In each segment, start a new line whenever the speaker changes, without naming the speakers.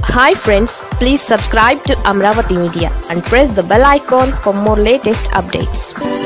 hi friends please subscribe to Amaravati media and press the bell icon for more latest updates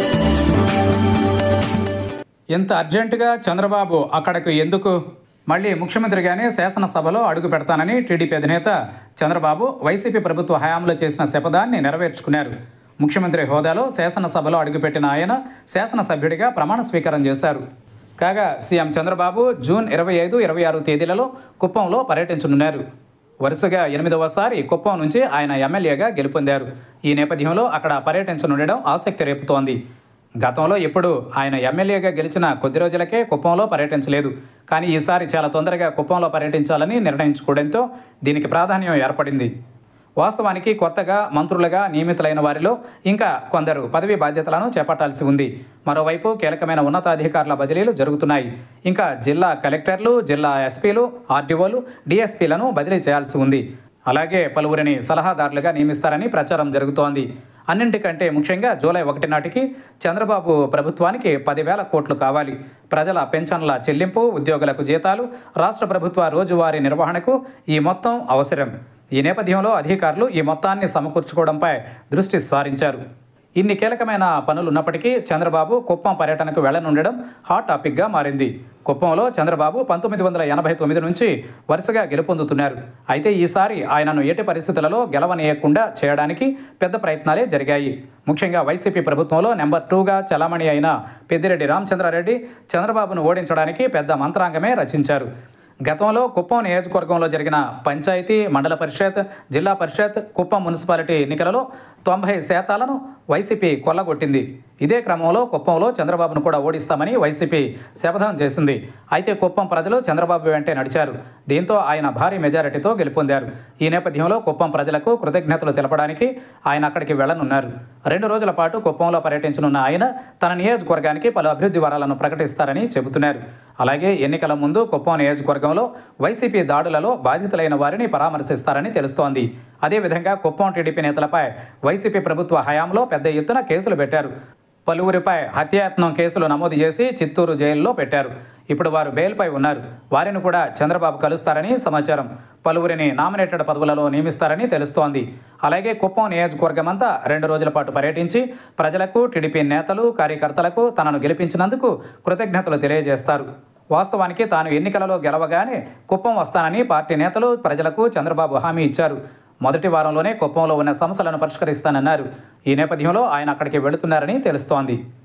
ఇంత అర్జెంటుగా చంద్రబాబు అక్కడకు ఎందుకు మళ్ళీ ముఖ్యమంత్రిగానే శాసనసభలో అడుగు పెడతానని టీడీపీ అధినేత చంద్రబాబు వైసీపీ ప్రభుత్వ హయాంలో చేసిన శపథాన్ని నెరవేర్చుకున్నారు ముఖ్యమంత్రి హోదాలో శాసనసభలో అడుగుపెట్టిన ఆయన శాసనసభ్యుడిగా ప్రమాణ స్వీకారం చేశారు కాగా సీఎం చంద్రబాబు జూన్ ఇరవై ఐదు ఇరవై ఆరు తేదీలలో కుప్పంలో పర్యటించనున్నారు వరుసగా ఎనిమిదవసారి కుప్పం నుంచి ఆయన ఎమ్మెల్యేగా గెలుపొందారు ఈ నేపథ్యంలో అక్కడ పర్యటించనుండడం ఆసక్తి రేపుతోంది గతంలో ఎప్పుడు ఆయన ఎమ్మెల్యేగా గెలిచిన కొద్ది రోజులకే కుప్పంలో పర్యటించలేదు కానీ ఈసారి చాలా తొందరగా కుప్పంలో పర్యటించాలని నిర్ణయించుకోవడంతో దీనికి ప్రాధాన్యం ఏర్పడింది వాస్తవానికి కొత్తగా మంత్రులుగా నియమితులైన వారిలో ఇంకా కొందరు పదవి బాధ్యతలను చేపట్టాల్సి ఉంది మరోవైపు కీలకమైన ఉన్నతాధికారుల బదిలీలు జరుగుతున్నాయి ఇంకా జిల్లా కలెక్టర్లు జిల్లా ఎస్పీలు ఆర్డీఓలు డిఎస్పీలను బదిలీ చేయాల్సి ఉంది అలాగే పలువురిని సలహాదారులుగా నియమిస్తారని ప్రచారం జరుగుతోంది అన్నింటికంటే ముఖ్యంగా జూలై ఒకటి నాటికి చంద్రబాబు ప్రభుత్వానికి పదివేల కోట్లు కావాలి ప్రజల పెన్షన్ల చెల్లింపు ఉద్యోగులకు జీతాలు రాష్ట్ర ప్రభుత్వ రోజువారీ నిర్వహణకు ఈ మొత్తం అవసరం ఈ నేపథ్యంలో అధికారులు ఈ మొత్తాన్ని సమకూర్చుకోవడంపై దృష్టి సారించారు ఇన్ని కీలకమైన పనులున్నప్పటికీ చంద్రబాబు కుప్పం పర్యటనకు వెళ్లనుండడం హాట్ టాపిక్గా మారింది కుప్పంలో చంద్రబాబు పంతొమ్మిది వందల ఎనభై తొమ్మిది నుంచి వరుసగా గెలుపొందుతున్నారు అయితే ఈసారి ఆయనను ఎట్టి పరిస్థితులలో గెలవనీయకుండా చేయడానికి పెద్ద ప్రయత్నాలే జరిగాయి ముఖ్యంగా వైసీపీ ప్రభుత్వంలో నెంబర్ టూగా చలామణి అయిన పెద్దిరెడ్డి రామచంద్రారెడ్డి చంద్రబాబును ఓడించడానికి పెద్ద మంత్రాంగమే రచించారు గతంలో కుప్పం నియోజకవర్గంలో జరిగిన పంచాయతీ మండల పరిషత్ జిల్లా పరిషత్ కుప్పం మున్సిపాలిటీ ఎన్నికలలో తొంభై శాతాలను వైసీపీ కొల్లగొట్టింది ఇదే క్రమంలో కుప్పంలో చంద్రబాబును కూడా ఓడిస్తామని వైసీపీ శపథం చేసింది అయితే కుప్పం ప్రజలు చంద్రబాబు వెంటే నడిచారు దీంతో ఆయన భారీ మెజారిటీతో గెలుపొందారు ఈ నేపథ్యంలో కుప్పం ప్రజలకు కృతజ్ఞతలు తెలపడానికి ఆయన అక్కడికి వెళ్లనున్నారు రెండు రోజుల పాటు కుప్పంలో పర్యటించనున్న ఆయన తన నియోజకవర్గానికి పలు అభివృద్ధి వరాలను ప్రకటిస్తారని చెబుతున్నారు అలాగే ఎన్నికల ముందు కుప్పం నియోజకవర్గంలో వైసీపీ దాడులలో బాధితులైన వారిని పరామర్శిస్తారని తెలుస్తోంది అదేవిధంగా కుప్పం టీడీపీ నేతలపై వైసీపీ ప్రభుత్వ హయాంలో పెద్ద ఎత్తున కేసులు పెట్టారు పలువురిపై హత్యాయత్నం కేసులు నమోదు చేసి చిత్తూరు జైల్లో పెట్టారు ఇప్పుడు వారు బెయిల్పై ఉన్నారు వారిని కూడా చంద్రబాబు కలుస్తారని సమాచారం పలువురిని నామినేటెడ్ పదవులలో నియమిస్తారని తెలుస్తోంది అలాగే కుప్పం నియోజకవర్గమంతా రెండు రోజుల పాటు పర్యటించి ప్రజలకు టీడీపీ నేతలు కార్యకర్తలకు తనను గెలిపించినందుకు కృతజ్ఞతలు తెలియజేస్తారు వాస్తవానికి తాను ఎన్నికలలో గెలవగానే కుప్పం వస్తానని పార్టీ నేతలు ప్రజలకు చంద్రబాబు హామీ ఇచ్చారు మొదటి వారంలోనే కుప్పంలో ఉన్న సమస్యలను పరిష్కరిస్తానన్నారు ఈ నేపథ్యంలో ఆయన అక్కడికి వెళుతున్నారని తెలుస్తోంది